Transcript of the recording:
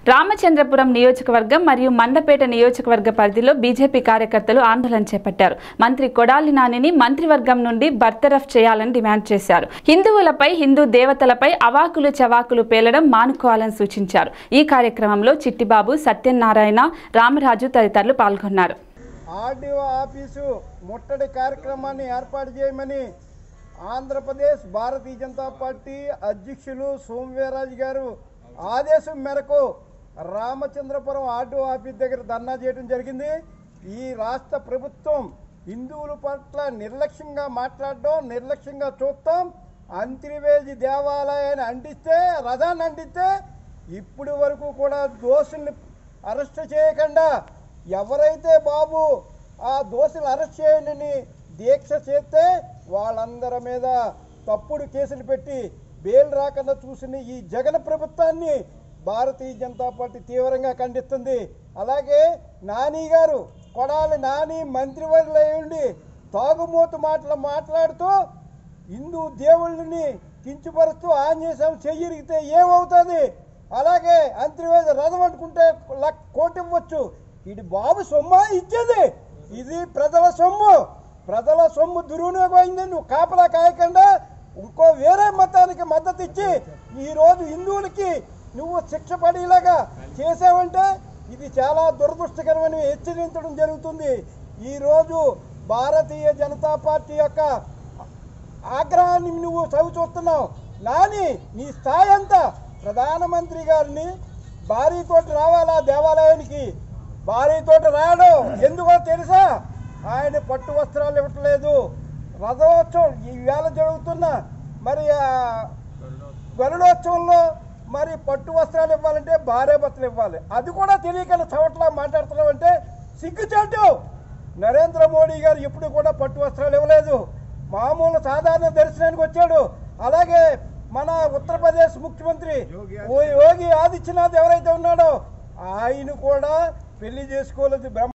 రామచంద్రపురం నియోజకవర్గం మరియు మండపేట నియోజకవర్గ పరిధిలో బీజేపీ కార్యకర్తలు ఆందోళన చేపట్టారు మంత్రి కొడాలి నానిని మంత్రివర్గం నుండి బర్తరఫ్ చేయాలని డిమాండ్ చేశారు హిందువులపై హిందూ దేవతలపై అవాకులు చవాకులు పేలడం మానుకోవాలని సూచించారు ఈ కార్యక్రమంలో చిట్టిబాబు సత్యనారాయణ రామరాజు తదితరులు పాల్గొన్నారు ఆర్డీఓ ఆఫీసు ముట్టడి కార్యక్రమాన్ని ఏర్పాటు చేయమని ఆంధ్రప్రదేశ్ భారతీయ జనతా పార్టీ అధ్యక్షులు సోమవీరాజు గారు ఆదేశం మేరకు రామచంద్రపురం ఆర్డీఓ ఆఫీస్ దగ్గర ధర్నా చేయడం జరిగింది ఈ రాష్ట్ర ప్రభుత్వం హిందువుల పట్ల నిర్లక్ష్యంగా మాట్లాడడం నిర్లక్ష్యంగా చూస్తాం అంతర్వేది దేవాలయాన్ని అంటిస్తే రథాన్ని అంటిస్తే ఇప్పటి వరకు కూడా దోషుల్ని అరెస్ట్ చేయకుండా ఎవరైతే బాబు ఆ దోషులు అరెస్ట్ చేయాలని దీక్ష చేస్తే వాళ్ళందరి మీద తప్పుడు కేసులు పెట్టి బెయిల్ రాకుండా చూసిన ఈ జగన్ ప్రభుత్వాన్ని భారతీయ జనతా పార్టీ తీవ్రంగా ఖండిస్తుంది అలాగే నాని గారు కొడాలి నాని మంత్రివర్యులు అయి ఉండి తాగుమూత మాటలు మాట్లాడుతూ హిందూ దేవుళ్ళని కించపరుస్తూ ఆంజనేయ స్వామి చెయ్యిరిగితే ఏమవుతుంది అలాగే అంతర్వేద రథం అనుకుంటే లక్ కోటి ఇవ్వచ్చు ఇది బాబు సొమ్మ ఇచ్చేది ఇది ప్రజల సొమ్ము ప్రజల సొమ్ము దుర్వినియోగం అయింది నువ్వు కాపలా కాయకుండా ఇంకో వేరే మతానికి మద్దతు ఇచ్చి ఈరోజు హిందువులకి నువ్వు శిక్ష పడేలాగా చేసావంటే ఇది చాలా దురదృష్టకరమని హెచ్చరించడం జరుగుతుంది ఈరోజు భారతీయ జనతా పార్టీ యొక్క ఆగ్రహాన్ని నువ్వు చవి చూస్తున్నావు నాని నీ స్థాయి అంతా ప్రధానమంత్రి గారిని భార్యతోటి రావాలా దేవాలయానికి భార్యతోటి రాడు ఎందుకో తెలుసా ఆయన పట్టు వస్త్రాలు ఇవ్వట్లేదు రథోత్సవం ఈ వేళ జరుగుతున్న మరి ఆ గరుడోత్సవంలో మరి పట్టు వస్త్రాలు ఇవ్వాలంటే భార్య భర్తలు ఇవ్వాలి అది కూడా తెలియకుండా చవట్లా మాట్లాడుతున్నావు అంటే సిగ్గుచాటు నరేంద్ర మోడీ గారు ఎప్పుడు కూడా పట్టు వస్త్రాలు ఇవ్వలేదు మామూలు సాధారణ దర్శనానికి వచ్చాడు అలాగే మన ఉత్తరప్రదేశ్ ముఖ్యమంత్రి ఓ యోగి ఆదిత్యనాథ్ ఎవరైతే ఉన్నాడో ఆయన కూడా పెళ్లి చేసుకోలేదు బ్రహ్మ